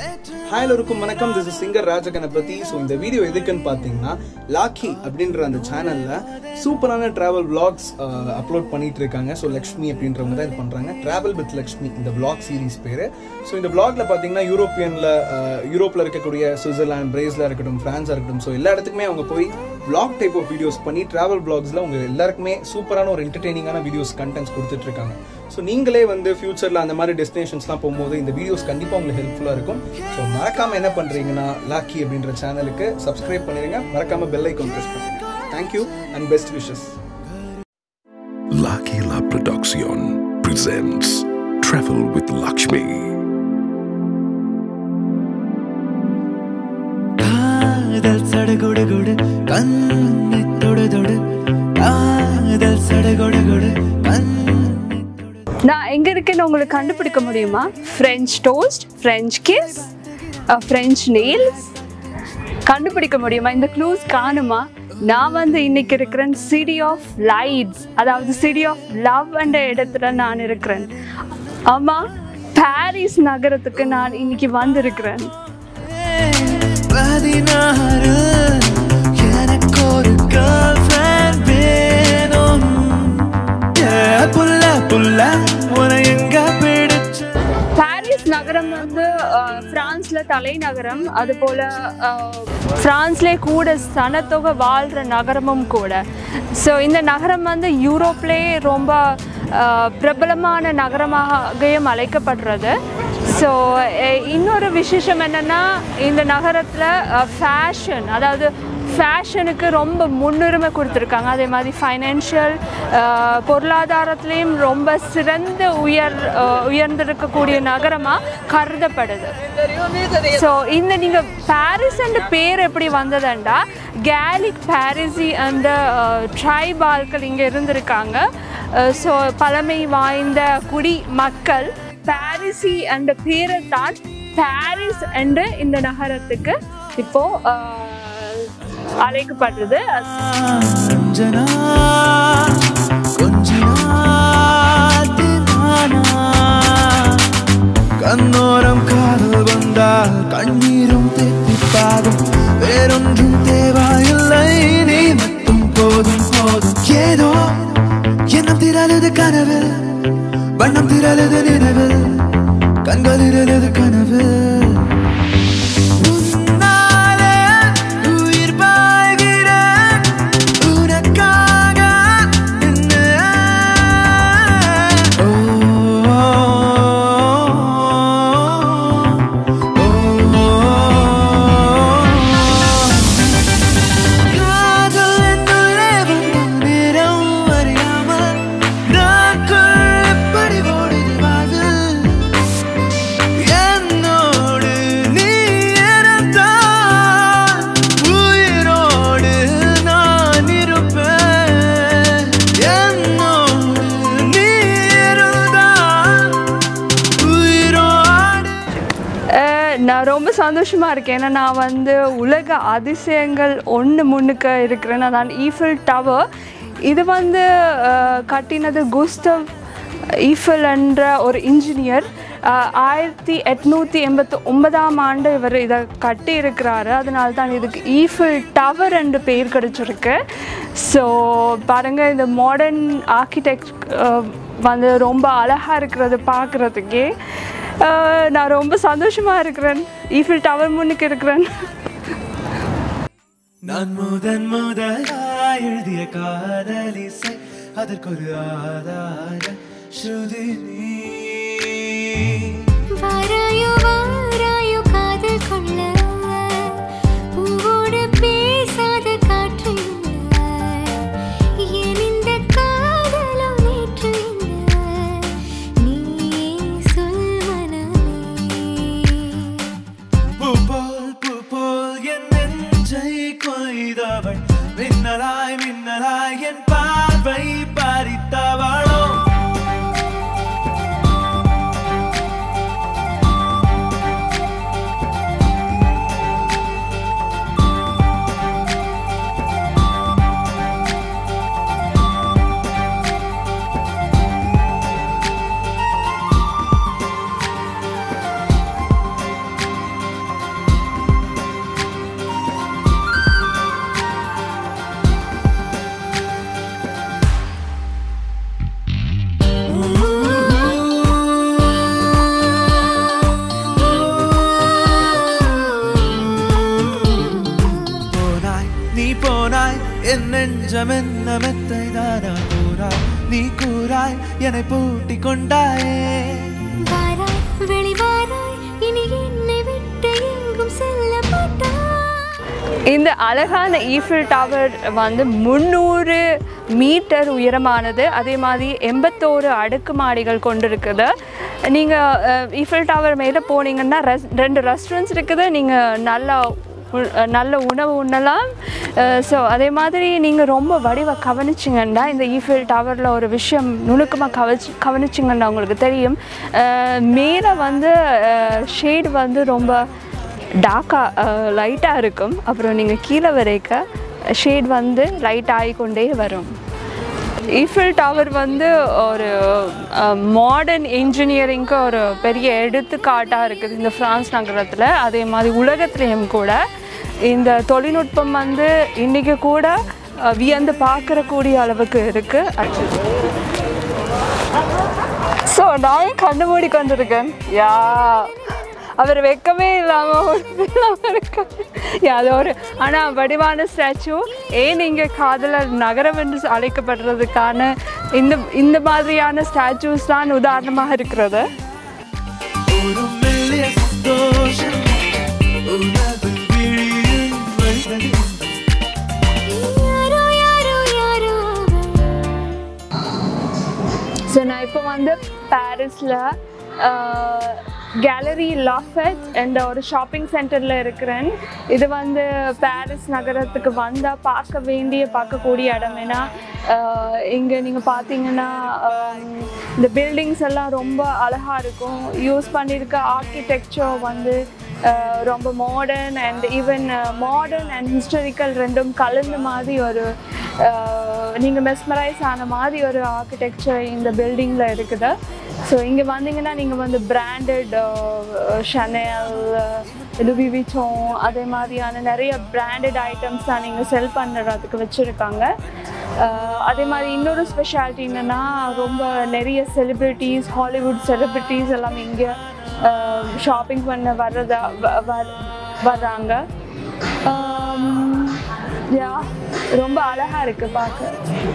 Hi எல்லோருக்கும் வணக்கம் this is singer Rajaganapathi so இந்த வீடியோ எதுக்குன்னு பார்த்தீங்கன்னா லாக்கி அப்படின்ற அந்த சேனலில் சூப்பரான ட்ராவல் vlogs அப்லோட் பண்ணிட்டு இருக்காங்க ஸோ லக்ஷ்மி அப்படின்றவங்க தான் இது பண்ணுறாங்க ட்ராவல் வித் லக்ஷ்மி இந்த vlog சீரிஸ் பேர் ஸோ இந்த vlogல பார்த்தீங்கன்னா யூரோப்பியனில் யூரோப்பில் இருக்கக்கூடிய சுவிட்சர்லாந்து பிரேஸ்ல இருக்கட்டும் ஃப்ரான்ஸாக இருக்கட்டும் ஸோ எல்லா இடத்துக்குமே அவங்க போய் vlog டைப் ஆஃப் வீடியோஸ் பண்ணி ட்ராவல் vlogsல உங்க எல்லாருக்குமே சூப்பரான ஒரு என்டர்டெய்னிங்கான வீடியோஸ் கண்டென்ட்ஸ் கொடுத்துட்டு இருக்காங்க ஸோ நீங்களே வந்து ஃபியூச்சரில் அந்த மாதிரி டெஸ்டினேஷன்ஸ்லாம் போகும்போது இந்த வீடியோஸ் கண்டிப்பாக உங்களுக்கு ஹெல்ப்ஃபுல்லாக இருக்கும் ஸோ மறக்காமல் என்ன பண்ணுறீங்கன்னா லாக்கி அப்படின்ற சேனலுக்கு சப்ஸ்கிரைப் பண்ணிடுங்க மறக்காமல் பெல் ஐக்கான் ப்ரெஸ் பண்ணுங்க thank you and best wishes Lucky La Production presents Travel with Lakshmi. காதல் சடகுடுகுடு கண்ணை தொடு தொடு காதல் சடகுடுகுடு கண்ணை நான் எங்க இருக்கேன்னு உங்களுக்கு கண்டுபிடிக்க முடியுமா French toast French kiss French nails கண்டுபிடிக்க முடியுமா இந்த க்ளூஸ் காணுமா நான் வந்து இன்னைக்கு இருக்கிறேன் சிட்டி ஆஃப் லைட்ஸ் அதாவது சிட்டி ஆஃப் லவ் என்ற இடத்துல நான் இருக்கிறேன் ஆமா பாரிஸ் நகரத்துக்கு நான் இன்னைக்கு வந்திருக்கிறேன் பதினாறு எனக்கு ஒரு girlfriend வேணும் Yeah, புள்ள புள்ள உன எங்க பிடிச்சு பாரிஸ் நகரம் வந்து அஹ், பிரான்ஸ்ல தலைநகரம் அதுபோல அஹ், பிரான்ஸ்லே கூட சனத்தொகை வாழ்கிற நகரமும் கூட ஸோ இந்த நகரம் வந்து யூரோப்லே ரொம்ப அஹ், பிரபலமான நகரமாகவும் அழைக்கப்படுறது ஸோ இன்னொரு விசேஷம் என்னென்னா இந்த நகரத்தில் ஃபேஷன் அதாவது ஃபேஷனுக்கு ரொம்ப முன்னுரிமை கொடுத்துருக்காங்க அதே மாதிரி ஃபைனான்ஷியல் பொருளாதாரத்துலேயும் ரொம்ப சிறந்த உயர் அஹ், உயர்ந்திருக்கக்கூடிய நகரமாக கருதப்படுது ஸோ இந்த நீங்கள் பாரிஸ் என்ற பேர் எப்படி வந்ததுண்டா கேலிக் பாரிசி அந்த ட்ரைப் ஆட்கள் இங்கே இருந்திருக்காங்க ஸோ பழமை வாய்ந்த குடி மக்கள் பாரிசி என்ற பேரை தான் பாரிஸ் என்ற இந்த நகரத்துக்கு இப்போ அஹ், அழைக்கப்படுறது அஞ்சனா கொஞ்சினா தினானா கண்ணோரம் காதல் வந்தால் கண்ணீரும் தித்திப்பாகும் வேறொன்றும் தேவையில்லை நீ மட்டும் போதும் போதும் ஏதோ எண்ணம் திரளுது கனவில் வண்ணம் திரளுது நினைவில் கண்கள் இருளது கனவில் உன்னாலே உயிர் பாய்கிறேன் உனக்காக என்ன ஓ காதல் என்னுள்ளே வந்த நேரம் அறியாமல் நாட்கள் எப்படி ஓடுது வாழ்வு என்னோடு நீ இருந்தால் உயிரோடு நான் இருப்பேன் என்னோடு நீ இருந்தால் உயிரோடு அஹ் நான் ரொம்ப சந்தோஷமாக இருக்கேன் ஏன்னா நான் வந்து உலக அதிசயங்கள் ஒன்று முன்னுக்கு இருக்கிறேன் அதான் ஈஃபில் டவர் இது வந்து அஹ், கட்டினது குஸ்டவ் ஈஃபில் என்ற ஒரு இன்ஜினியர் ஆயிரத்தி எட்நூற்றி எண்பத்தி ஒன்பதாம் ஆண்டு இவர் இதை கட்டி இருக்கிறாரு அதனால தான் இதுக்கு ஈஃபில் டவர் என்று பெயர் கிடைச்சிருக்கு ஸோ பாருங்கள் இந்த மாடர்ன் ஆர்கிடெக்ட் வந்து ரொம்ப அழகாக இருக்கிறது பார்க்குறதுக்கே ஆஹ் நான் ரொம்ப சந்தோஷமா இருக்கிறேன் ஈஃபில் டவர் முன்னுக்கு இருக்கிறேன் நான் முதன் முதலாய் எழுதிய காதலிசை அதற்கொரு ஆதார ஸ்ருதி நீ வாராயோ வாராயோ காதல் கொள்ள பூவோடு பேசாத காற்று இல்ல. என் இந்த காதலும் நேற்று இல்ல. நீயே சொல் மனமே பூ போல் பூ போல் என் நெஞ்சை கொய்தவள் மின்னலாய் மின்னலாய் என் பார்வை பறித்தவளோ என் நெஞ்சம் என்ன மெத்தை தானா கூறாய் நீ கூறாய் என்னை பூட்டி கொண்டாயே வாராய் வெளிவாராய் இனி என்னை விட்டு எங்கும் செல்ல மாட்டாய் இந்த அழகான ஈஃபில் டவர் வந்து முந்நூறு மீட்டர் உயரமானது அதே மாதிரி எண்பத்தோரு அடுக்குமாடிகள் கொண்டிருக்குது நீங்கள் ஈஃபில் டவர் மேலே போனீங்கன்னா ரெஸ் ரெண்டு ரெஸ்டாரண்ட்ஸ் இருக்குது நீங்கள் நல்லா உ- நல்ல உணவு உண்ணலாம் ஸோ அதே மாதிரி நீங்கள் ரொம்ப வடிவ கவனிச்சிங்கன்னா இந்த ஈஃபில் டவரில் ஒரு விஷயம் நுணுக்கமாக கவனிச்சு கவனிச்சிங்கன்னா உங்களுக்கு தெரியும் மேலே வந்து ஷேட் வந்து ரொம்ப டார்க்காக லைட்டாக இருக்கும் அப்புறம் நீங்கள் கீழே வரைக்க ஷேட் வந்து லைட் ஆகிக்கொண்டே வரும் ஈஃபில் டவர் வந்து ஒரு மாடர்ன் இன்ஜினியரிங்க்கு ஒரு பெரிய எடுத்துக்காட்டாக இருக்குது இந்த ஃப்ரான்ஸ் நகரத்தில் அதே மாதிரி உலகத்துலேயும் கூட இந்த தொழில்நுட்பம் வந்து இன்றைக்கி கூட அஹ், வியந்து பார்க்கறக்கூடிய அளவுக்கு இருக்குது ஸோ நான் கண்ணு மூடி கொண்டிருக்கேன் யா அவர் வெக்கமே இல்லாமல் ஒரு இல்லாமல் இருக்காரு யா, அது ஒரு ஆனால் வடிவான ஸ்டாச்சு ஏன் இங்கே காதலர் நகரம் என்று அழைக்கப்படுறதுக்கான இந்த இந்த மாதிரியான ஸ்டாச்சூஸ் தான் உதாரணமாக இருக்கிறது ஒரு மெல்லிய சந்தோஷம் உனது விழியில் வழிந்தது யாரோ யாரோ யாரோ அவள் ஸோ நான் இப்போ வந்து பாரிஸில் கேலரி லாஃபெட் என்ற ஒரு ஷாப்பிங் சென்டரில் இருக்கிறேன் இது வந்து பாரிஸ் நகரத்துக்கு வந்தால் பார்க்க வேண்டிய பார்க்கக்கூடிய இடம் ஏன்னா இங்கே நீங்கள் பார்த்தீங்கன்னா ஆஹ், இந்த பில்டிங்ஸ் எல்லாம் ரொம்ப அழகாக இருக்கும் யூஸ் பண்ணியிருக்க ஆர்கிடெக்சர் வந்து ஆஹ், ரொம்ப modern and even modern and historical ரெண்டும் கலந்த மாதிரி ஒரு நீங்கள் மெஸ்மரைஸ் ஆன மாதிரி ஒரு ஆர்கிடெக்சர் இந்த பில்டிங்கில் இருக்குது ஸோ இங்கே வந்தீங்கன்னா நீங்கள் வந்து பிராண்டட் ஷனேல் லுவி விச்சோம் அதே மாதிரியான நிறைய பிராண்டட் ஐட்டம்ஸ் தான் நீங்கள் செல் பண்ணுறதுக்கு வச்சுருக்காங்க அதே மாதிரி இன்னொரு ஸ்பெஷாலிட்டி என்னென்னா ரொம்ப நிறைய செலிப்ரிட்டிஸ் ஹாலிவுட் செலிப்ரிட்டிஸ் எல்லாம் இங்கே ஷாப்பிங் பண்ண வர்றதா வ- வர்- வர்றாங்க யா ரொம்ப அழகாக இருக்குது பார்க்க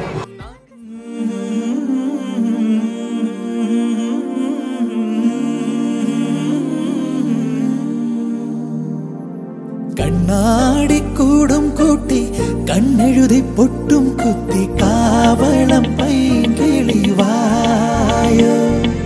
കണ്ണാടി കൂടും കൂട്ടി കണ്ണെഴുതി പൊട്ടും കുത്തി കാവളം പൈങ്കിളി വായോ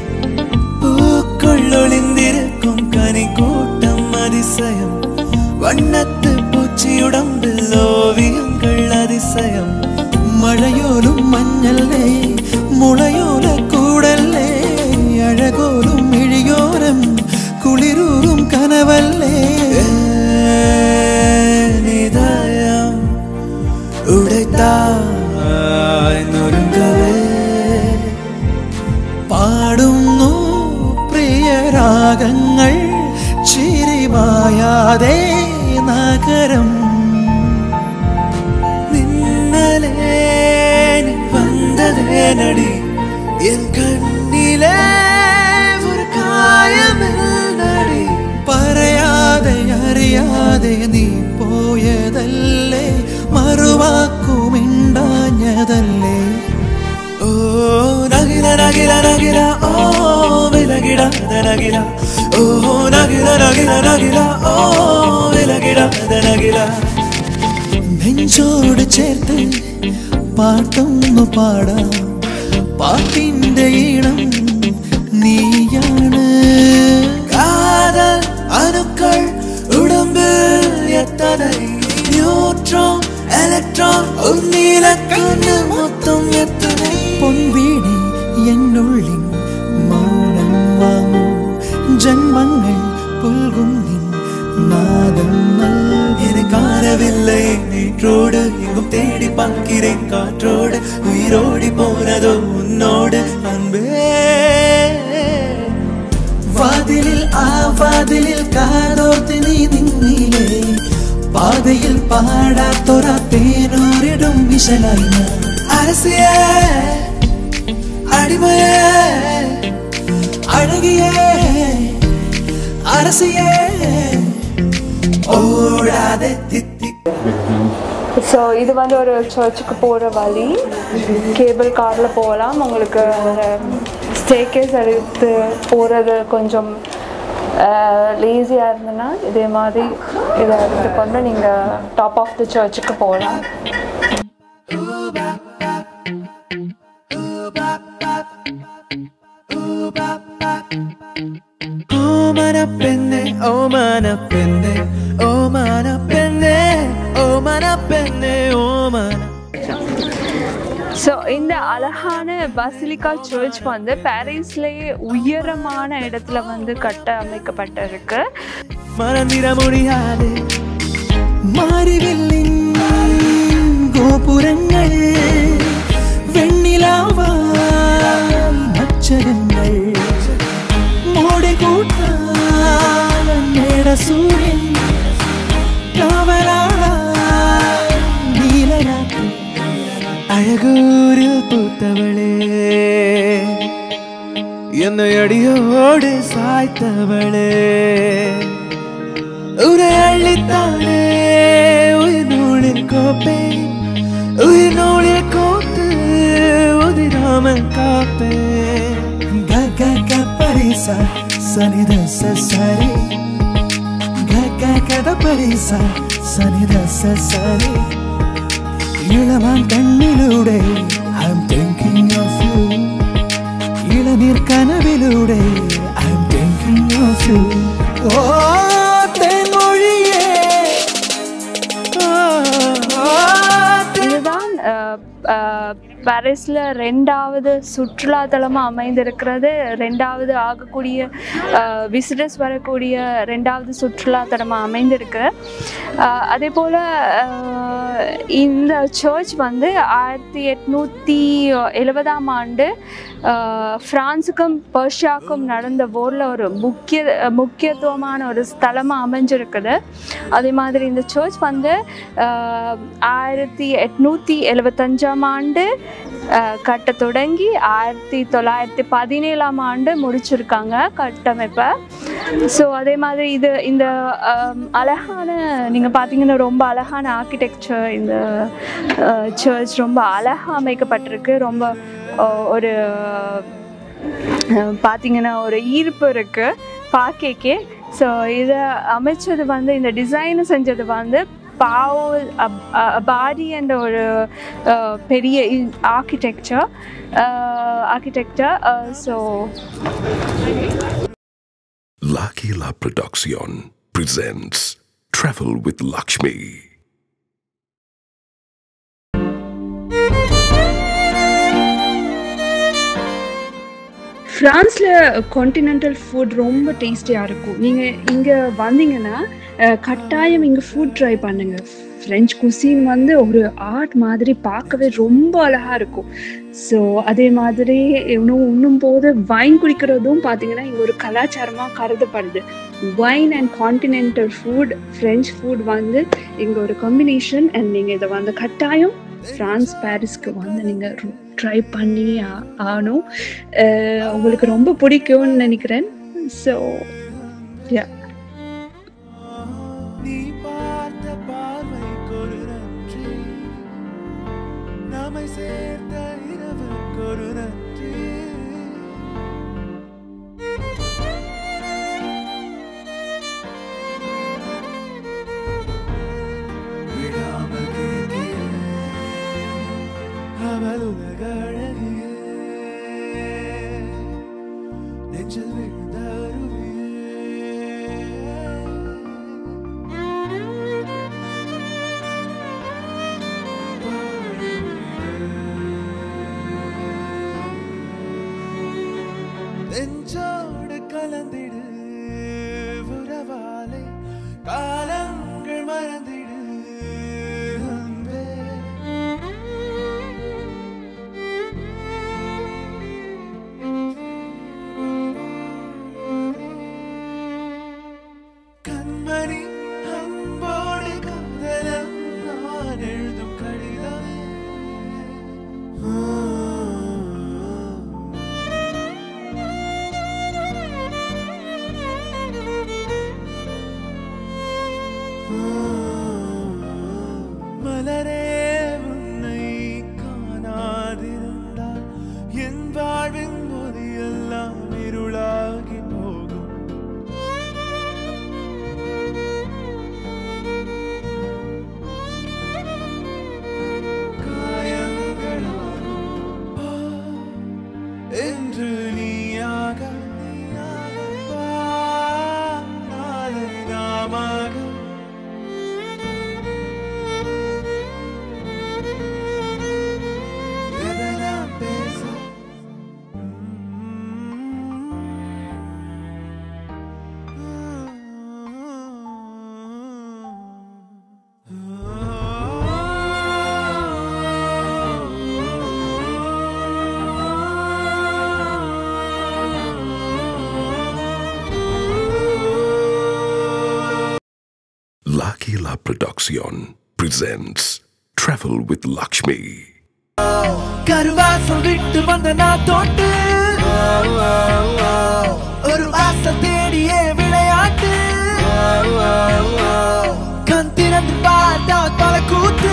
പൂക്കൊള്ളൊളിന്തിരക്കും കനിക്കൂട്ടം അതിശയം വണ്ണത്ത് പൂച്ചിയുടമ്പിൽ ഓവിയങ്ങൾ അതിശയം മഴയോലും മഞ്ഞല്ലേ മുളയോല കൂടല്ലേ അഴകോലും ഇഴിയോരം കുളിരൂറും കനവല്ലേ നിദയം ഉടൈത്തായ് നൊരുങ്ങവേ പാടുന്നു പ്രിയരാഗങ്ങൾ ചിരിമായാതെ നഗരം നിന്നലേ നീ വന്നതേ നടി എൻ കണ്ണിലെ ഒരു കായമെന്നടി പറയാതെ അറിയാതെ നീ പോയതല്ലേ മറുവാക്കുമിണ്ടാഞ്ഞതല്ലേ ഓ നഗില നഗില നഗില ഓ വിലകിടാതെ നഗില ഓ നഗില നഗില നഗില ഓ വിലകിടാതെ നഗില നെഞ്ചോട് ചേർത്ത് പാട്ടൊന്നു പാടാം പാട്ടിന്റെ ഈണം നീയാണ് കാതൽ അണുക്കൾ ഉടമ്പിൽ എത്തனை நியூட்ரான் எலக்ட்ரான் உன்னில கண்ணு மொத்தம் எத்தனை പൊൻവീണി എന്നുള്ളിൻ മൗനം വാങ്ങൂ ജന്മങ്ങൾ പുൽകും നിൻ നാദം എന്നെ കാണவில்லை நேற்றோடு எங்கும் தேடி பார்க்கிறேன் காற்றோடு உயிரோடி போனதோ உன்னோடு அன்பே വാതിലിൽ ആ വാതിലിൽ കാതോർത്ത് നീ നിന്നിലേ പാതയിൽ പാടാത്തൊര തേനോരിടും വിശലായി ഞാൻ. അരസിയേ അടിമയേ അഴകിയേ അരസിയേ ഓടാതെ തിത്തി ஸோ இது வந்து ஒரு சர்ச்சுக்கு போகிற வழி கேபிள் காரில் போகலாம் உங்களுக்கு அந்த ஸ்டேக்கேஸ் எடுத்து போகிறது கொஞ்சம் லேசியாக இருந்ததுன்னா இதே மாதிரி இதை எடுத்துக்கொண்டு நீங்கள் டாப் ஆஃப் தி சர்ச்சுக்கு போகலாம் ഓമന പെണ്ണെ ഓമന പെണ്ണെ ഓമന പെണ്ണെ ഓമന പെണ്ണെ ഓമന ஸோ இந்த அழகான பசிலிக்கா சர்ச் வந்து பாரிஸ்லேயே உயரமான இடத்துல வந்து கட்ட அமைக்கப்பட்டிருக்கு மறந்திட முடியாது மாறிவில்லின் கோபுரங்கள் வெண்ணிலாவால் நட்சரங்கள் மோடி கூட்டால் மேட சூரியன் காவலாளா நீலராத்திரி அழகூரில் பூத்தவளே என்னை அடியோடு சாய்த்தவளே உரை அள்ளித்தானே உயிர் நூலில் கோப்பே உயிர் நூலில் கோத்து உதிராமல் காப்பே கக கப்பரிசா சனித சரி கக கத பரிசா சனித சரி இளமான் கண்ணிலூടെ I'm thinking of you இளநீர் கனவிலூടെ I'm thinking of you ஓ தென்மொழியே ஓ, ஓ, தென்- இதுதான் பாரிஸில் ரெண்டாவது சுற்றுலாத்தலமாக அமைந்திருக்கிறது ரெண்டாவது ஆகக்கூடிய விசிட்டர்ஸ் வரக்கூடிய ரெண்டாவது சுற்றுலாத்தலமாக அமைந்திருக்கு அஹ், அதே போல் இந்த சர்ச் வந்து ஆயிரத்தி எட்நூற்றி எழுபதாம் ஆண்டு அஹ், பிரான்சுக்கும் பர்ஷியாவுக்கும் நடந்த போரில் ஒரு முக்கிய முக்கியத்துவமான ஒரு ஸ்தலமாக அமைஞ்சிருக்குது அதே மாதிரி இந்த சர்ச் வந்து அஹ், ஆயிரத்தி எட்நூற்றி எழுபத்தஞ்சாம் ஆண்டு அஹ், கட்ட தொடங்கி ஆயிரத்தி தொள்ளாயிரத்தி பதினேழாம் ஆண்டு முடிச்சிருக்காங்க கட்டமைப்பை ஸோ அதே மாதிரி இது இந்த அம், அழகான நீங்கள் பார்த்தீங்கன்னா ரொம்ப அழகான ஆர்கிடெக்சர் இந்த சர்ச் ரொம்ப அழகாக அமைக்கப்பட்டிருக்கு ரொம்ப அஹ், ஒரு அஹ், பார்த்தீங்கன்னா ஒரு ஈர்ப்பு இருக்குது பார்க்கே ஸோ இதை அமைச்சது வந்து இந்த டிசைன் செஞ்சது வந்து பாவல் பாடி என்ற ஒரு அஹ், பெரிய architecture architecture so Lucky La Production presents Travel with Lakshmi. ஃப்ரான்ஸில் கான்டினென்டல் ஃபுட் ரொம்ப டேஸ்டியாக இருக்கும் நீங்கள் இங்கே வந்தீங்கன்னா அஹ், கட்டாயம் இங்கே ஃபுட் ட்ரை பண்ணுங்க ஃப்ரெஞ்ச் குசின் வந்து ஒரு ஆர்ட் மாதிரி பார்க்கவே ரொம்ப அழகாக இருக்கும் ஸோ அதே மாதிரி இன்னும் இன்னும் போது வைன் குடிக்கிறதும் பார்த்தீங்கன்னா இங்கே ஒரு கலாச்சாரமாக கருதப்படுது wine and continental food French food வந்து இங்கே ஒரு காம்பினேஷன் அண்ட் நீங்கள் இதை வந்து கட்டாயம் ஃப்ரான்ஸ் பாரிஸ்க்கு வந்து நீங்கள் ட்ரை பண்ணி ஆ- ஆகணும் அஹ் உங்களுக்கு ரொம்ப பிடிக்கும்னு நினைக்கிறேன் ஸோ யா நீ பார்த்த பார்வைக்கு ஒரு நன்றி நம்மை சேர்த்த இரவுக்கு ஒரு நன்றி விடாமல் கேட்கிறேன் அவள் உலக அழகியே நெஞ்சில் விழுந்த அருவியே நெஞ்சோடு கலந்திடு உறவாலே காலங்கள் மறந்திடு அன்பே. கண்மணி அன்போடு காதலம் நான் எழுதும் கடிதமே ஆ. மலர Lakila Production presents Travel with Lakshmi. கருவாசம் விட்டு வந்த நான் தொட்டு ஒரு வாசல் தேடியே விளையாட்டு கண் திறந்து பார்த்தா பல கூத்து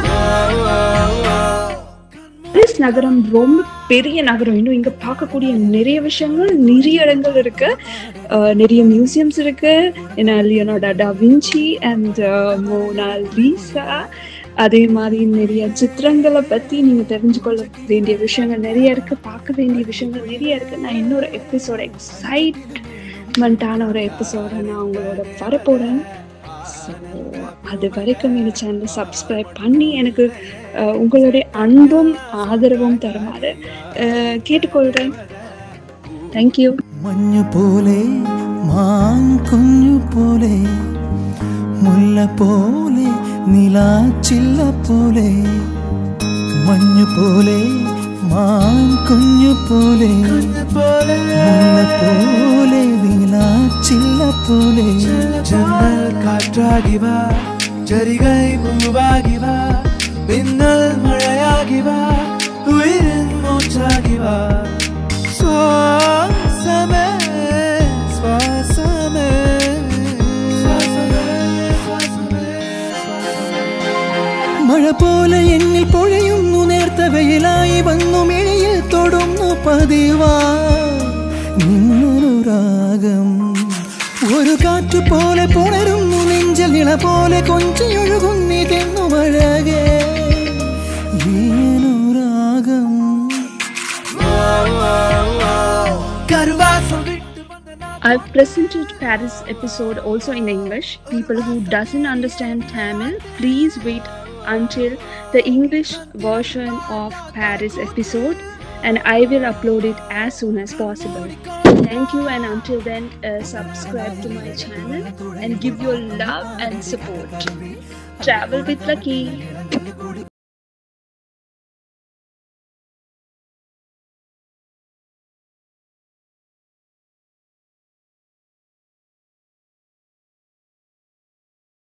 பாரிஸ் நகரம் ரொம்ப பெரிய நகரம் இன்னும் இங்க பார்க்கக்கூடிய நிறைய விஷயங்கள் நிறைய இடங்கள் இருக்கு அஹ் நிறைய மியூசியம்ஸ் இருக்கு ஏன்னா லியோனார்டோ டா வின்சி அண்ட் மோனா லீசா அதே மாதிரி நிறைய சித்திரங்களை பத்தி நீங்க தெரிஞ்சுக்கொள்ள வேண்டிய விஷயங்கள் நிறைய இருக்கு பார்க்க வேண்டிய விஷயங்கள் நிறைய இருக்கு நான் இன்னொரு எபிசோட எக்ஸைட்மெண்ட்டான ஒரு எபிசோட நான் உங்களோட வரப்போறேன் ஸோ அது வரைக்கும் இந்த சேனலை சப்ஸ்கிரைப் பண்ணி எனக்கு அஹ், உங்களுடைய அன்பும் ஆதரவும் தருமாறு அஹ், கேட்டுக்கொள்கிறேன் தேங்க்யூ മഞ്ഞു പോലെ മാൻ കുഞ്ഞു പോലെ മുല്ല പോലെ നിലാച്ചില്ല പോലെ മഞ്ഞു പോലെ മാൻ കുഞ്ഞു പോലെ മുല്ല പോലെ നിലാച്ചില്ല പോലെ ജന്നൽ കാറ്റാകി വാ ചരികൈ പൂവാകി വാ മിന്നൽ മഴയാകി വാ ഉയരൻ മൂച്ചാകി വാ ശ്വാസമേ ശ്വാസമേ മഴ പോലെ എന്നിൽ പൊഴയുന്നു നേർത്ത വെയിലായി വന്നു മിഴിയിൽ തൊടുന്നു പതിവാ നിന്നൊരു രാഗം ഒരു കാറ്റു പോലെ പുണരുന്നു നെഞ്ചൽ ഇള പോലെ കൊഞ്ചിയൊഴുകുന്നിതെന്നു മഴകേ ഈയൊരു രാഗം കരുവാസം വിട്ടു വന്ന I've presented Paris episode also in English. People who doesn't understand Tamil, please wait until the English version of Paris episode and I will upload it as soon as possible. Thank you and until then uh, subscribe to my channel and give your love and support. Travel with Lucky.